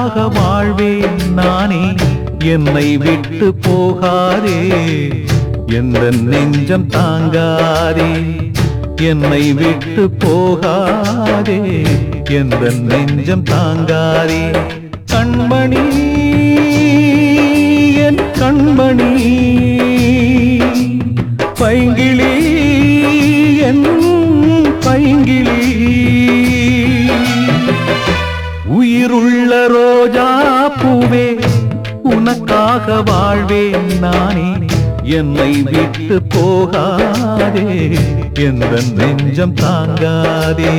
உனக்காக வாழ்வேன் நானே என்னை விட்டு போகாதே எந்த நெஞ்சம் தாங்காதே என்னை விட்டு போகாதே எந்த நெஞ்சம் தாங்காதே கண்மணி என் கண்மணி பைங்கிளி என் பைங்கிளி உயிருள்ள ரோஜா பூவே உனக்காக வாழ்வேன் நானே என்னை விட்டு போகாதே எந்த நெஞ்சம் தாங்காதே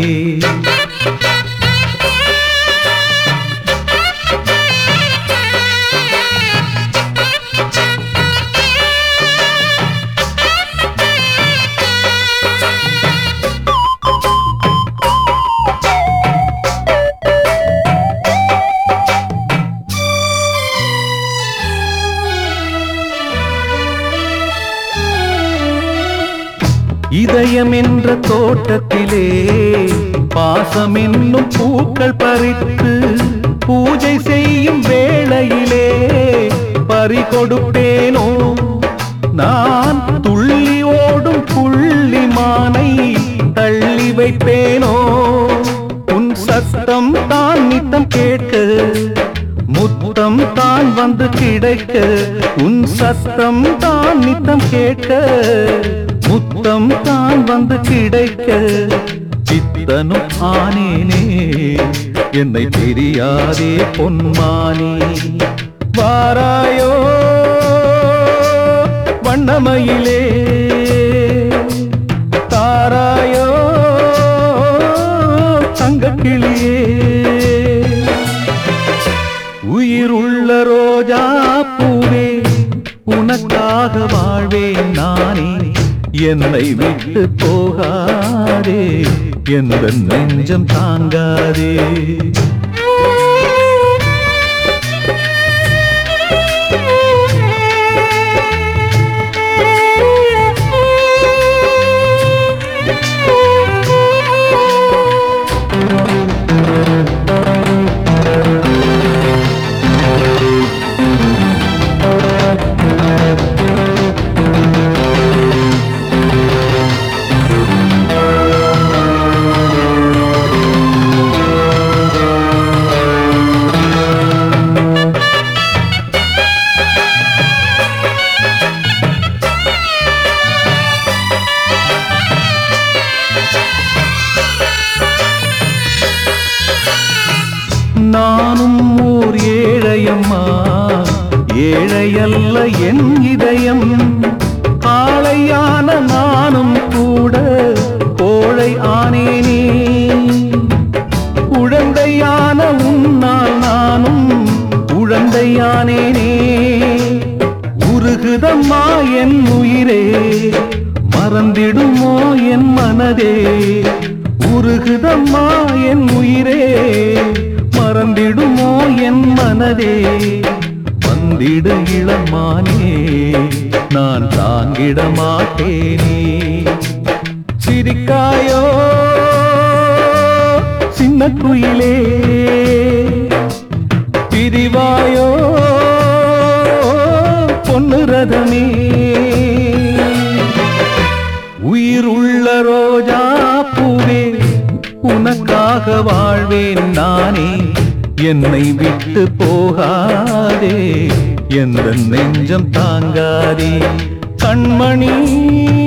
இதயம் என்ற தோட்டத்திலே பாசம் என்னும் பூக்கள் பறித்து பூஜை செய்யும் வேளையிலே பறி கொடுப்பேனோ நான் துள்ளி ஓடும் புள்ளி மானை தள்ளி வைப்பேனோ உன் சத்தம் தான் நித்தம் கேட்க முத்தம் தான் வந்து கிடைக்க உன் சத்தம் தான் நித்தம் கேட்க முத்தம் தான் வந்து கிடைக்க சித்தனும் ஆனேனே என்னை தெரியாதே பொன்மானி வாராயோ வண்ணமயிலே தாராயோ தங்கக்கிளியே உயிருள்ள ரோஜா பூவே உனக்காக வாழ்வேன் நானே என்னை விட்டு போகாதே எந்த நெஞ்சம் தாங்காதே நானும் ஓர் ஏழையம்மா ஏழையல்ல என் இதயம் காளையான நானும் கூட கோழை ஆனேனே குழந்தையான உன்னால் நானும் குழந்தையானேனே உருகுதம்மா என் உயிரே மறந்திடுமோ என் மனதே உருகுதம்மா என் உயிரே மறந்திடுமோ என் மனதே வந்திடு இளமானே நான் தாங்கிட மாட்டேனே சிரிக்காயோ சின்ன குயிலே பிரிவாயோ பொன்னு ரதமே உயிருள்ள ரோஜா பூவே உனக்காக வாழ்வேன் நானே என்னை விட்டு போகாதே எந்த நெஞ்சம் தாங்காதே கண்மணி